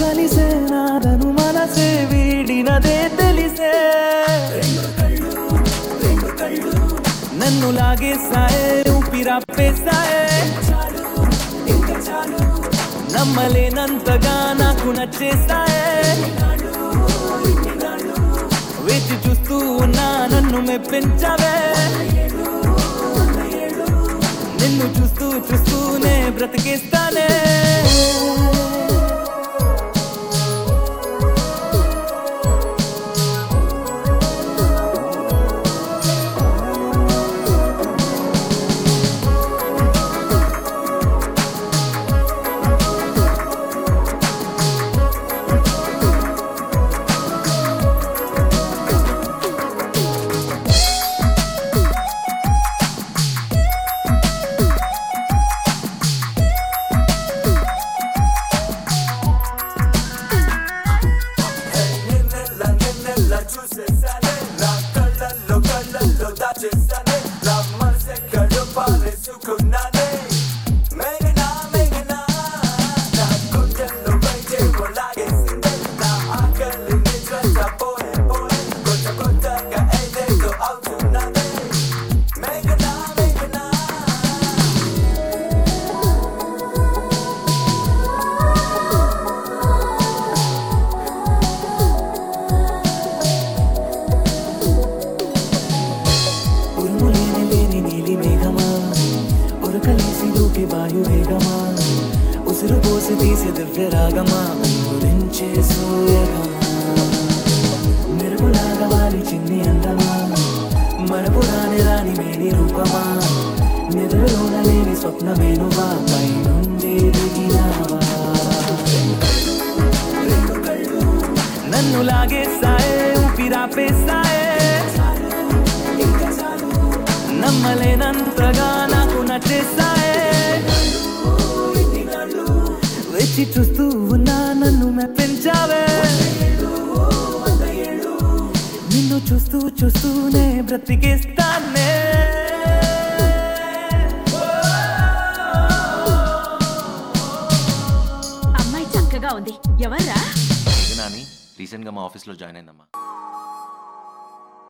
కలిసే నాదను మనసే వీడినదే తెలిసే నన్ను లాగేసాయే ఊపిరాపేసాయే నమ్మలేనంతగా నాకు నచ్చేసాయే వేచి చూస్తూ ఉన్నా నన్ను మెప్పించవే నిన్ను చూస్తూ చూస్తూనే బ్రతికేస్తానే నిన్నెల్లా నిన్నెల్లా చూసేసానే నా కళ్ళల్లో కళ్ళల్లో దాచేసానే నా మనసెక్కడో పారేసుకున్నానే మేఘనా మేఘనా నా గుండెల్లో బయటే లాగేసిందే నా ఆకలి నిద్ర పోయే పోయే కొత్త కొత్తగా ఏదేదో అవుతున్నదే మేఘనా మేఘనా ఉరుములేని లేని నీలి మేఘమా ఉరకలేసి దూకి వాయు వేగమా ఉసురు పోసి తీసి దివ్య రాగమా గురించే సూయగమా మెరుగులాగా వాలి చిన్ని అందమా మరపు రాని రాని మేని రూపమా నిద్రలోన లేని స్వప్నమేనువా పై నుండి దిగినావా నన్ను లాగేసాయే ఊపిరాపేసాయే నమ్మలేనంతగా నాకు నచ్చేసాయే వచ్చి చూస్తూ ఉన్నా నన్ను మెప్పించావే నిన్ను చూస్తూ చూస్తూనే బ్రతికేస్తానే అమ్మాయి చక్కగా ఉంది ఎవర్రా నాని రీసెంట్గా మా ఆఫీస్లో జాయిన్ అయిందమ్మా